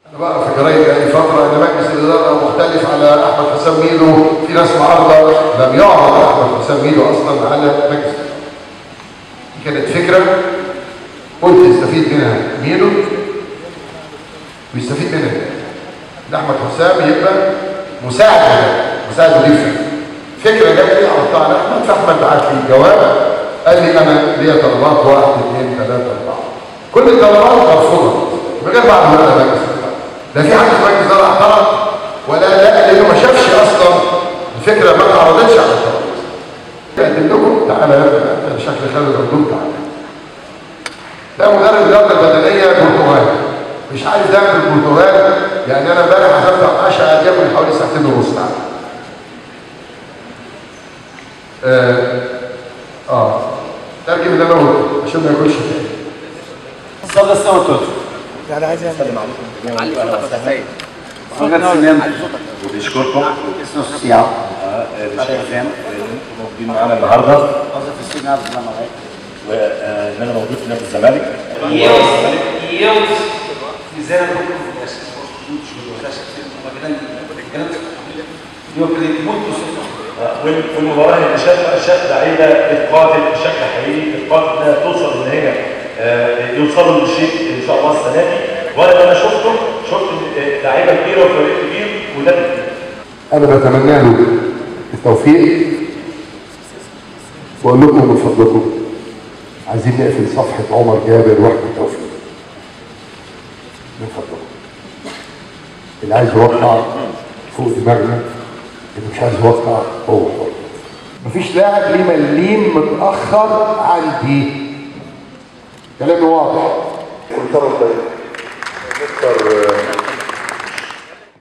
انا بقرا في جرايد بقالي فتره ان مجلس الاداره مختلف على احمد حسام ميدو في ناس معارضه لم يعرض احمد حسام ميدو اصلا على مجلس دي كانت فكره قلت يستفيد منها ميدو ويستفيد منها ان احمد حسام يبقى مساعد مساعد مدير فكره فكره جات لي عرضتها على احمد فاحمد بعت لي جواب قال لي انا ليا طلبات واحد اثنين ثلاثه اربعه كل الطلبات مرفوضه من غير بعد ما انا مجلس لا في حد في مجلس الاداره اعترض ولا لا لانه ما شافش اصلا الفكره ما اتعرضتش على الطلبات اقدم لكم تعالى يا ابني أنت شكل خالد ردود تعالى ده مدرب الرياضه البدنيه برتغالي مش عارف ده من البرتغال يعني انا امبارح حسبت عشاء ياكل حوالي ساعتين ونص تعالى اه اه ترجم اللي انا قلته عشان ما ياكلش تاني صدى السنة والتوتر يعني عايز يعمل وبيشكركم اسمه السياق بشكركم موجودين معانا النهارده وظيفة السجن عبد الله معاك وان انا موجود في نادي الزمالك E eu, e eu fizeram muitos jogadores, acho que uma grande, grande e eu acredito muito no seu trabalho. وفي المباراه اللي شاف شاف لعيبه بتقاتل بشكل حقيقي بتقاتل انها توصل ان هي آه، يوصلوا لشيء ان شاء الله السنه دي وانا لما شفته شفت إن لعيبه كبيره وفريق كبير ونادي كبير انا بتمنى له التوفيق واقول لكم من فضلكم عايزين نقفل صفحه عمر جابر واحمد توفيق من فضلكم اللي عايز يوقع فوق دماغنا اللي مش عايز يوقع هو حر مفيش لاعب ليه مليم متاخر عندي كلامي واضح كل سنه وانت طيب مستر